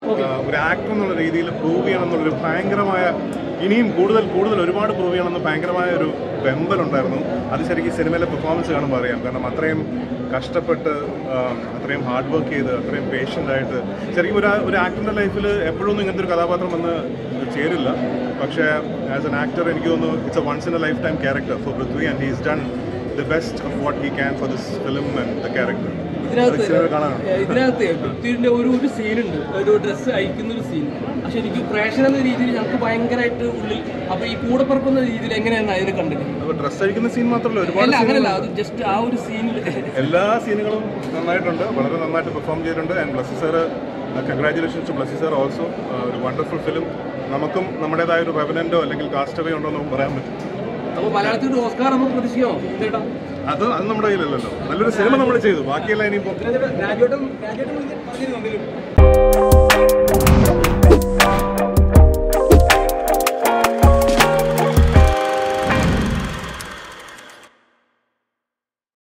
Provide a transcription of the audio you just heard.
ഒരു ആക്ടർ എന്നുള്ള രീതിയിൽ പ്രൂവ് ചെയ്യണം എന്നുള്ളൊരു ഭയങ്കരമായ ഇനിയും കൂടുതൽ കൂടുതൽ ഒരുപാട് പ്രൂവ് ചെയ്യണമെന്ന് ഭയങ്കരമായ ഒരു വെമ്പലുണ്ടായിരുന്നു അത് ശരിക്കും സിനിമയിലെ പെർഫോമൻസ് കാണുമ്പോൾ അറിയാം കാരണം അത്രയും കഷ്ടപ്പെട്ട് ആ, അത്രയും ഹാർഡ് വർക്ക് ചെയ്ത് അത്രയും പേഷ്യൻ്റ് ആയിട്ട് ശരിക്കും ഒരു ഒരു ആക്ടറിൻ്റെ ലൈഫിൽ എപ്പോഴൊന്നും ഇങ്ങനത്തെ ഒരു കഥാപാത്രം വന്ന് ചേരില്ല പക്ഷേ ആസ് എൻ ആക്ടർ എനിക്ക് തോന്നുന്നു it's a once in a life time character for Prithvi and he's done the best of what he can for this film and the character ഇതിനകത്ത് സിനിമ കാണാനുണ്ട് ഏഹ് ഇതിനകത്ത് പൃഥ്വിന്റെ ഒരു ഒരു സീനുണ്ട് ഒരു ഡ്രസ്സ് അയക്കുന്ന ഒരു സീൻ പക്ഷെ എനിക്ക് പ്രേക്ഷകൻ എന്ന രീതിയിൽ ഞങ്ങൾക്ക് ഭയങ്കരമായിട്ട് ഉള്ളിൽ അപ്പൊ ഈ കൂടെ പറക്കുന്ന രീതിയിൽ എങ്ങനെയാണ് അതിനെ കണ്ടത് അപ്പോൾ ഡ്രസ്സ് അഴിക്കുന്ന സീൻ മാത്രമല്ല ഒരുപാട് അല്ല scene അങ്ങനല്ല അത് ജസ്റ്റ് ആ ഒരു സീനിൽ എല്ലാ സീനുകളും നന്നായിട്ടുണ്ട് വളരെ നന്നായിട്ട് പെർഫോം ചെയ്തിട്ടുണ്ട് and Blessy sir congratulations to Blessy sir also ഒരു വണ്ടർഫുൾ ഫിലിം നമുക്കും നമ്മുടേതായ ഒരു റെവനൻറ്റോ അല്ലെങ്കിൽ കാസ്റ്റവേ ഉണ്ടോ എന്ന് നമുക്ക് പറയാൻ പറ്റും അപ്പൊ മലയാളത്തിൽ ഒരു ഓസ്കാർ നമുക്ക് പ്രതീക്ഷിക്കാമോ ചേട്ടാ അത് അത് നമ്മുടെ കയ്യിലല്ലല്ലോ നല്ലൊരു സിനിമ നമ്മൾ ചെയ്തു ബാക്കിയെല്ലാം ഇനിയിപ്പോൾ രാജോട്ടം രാജോട്ടം പറഞ്ഞിരുന്നു എന്തെങ്കിലും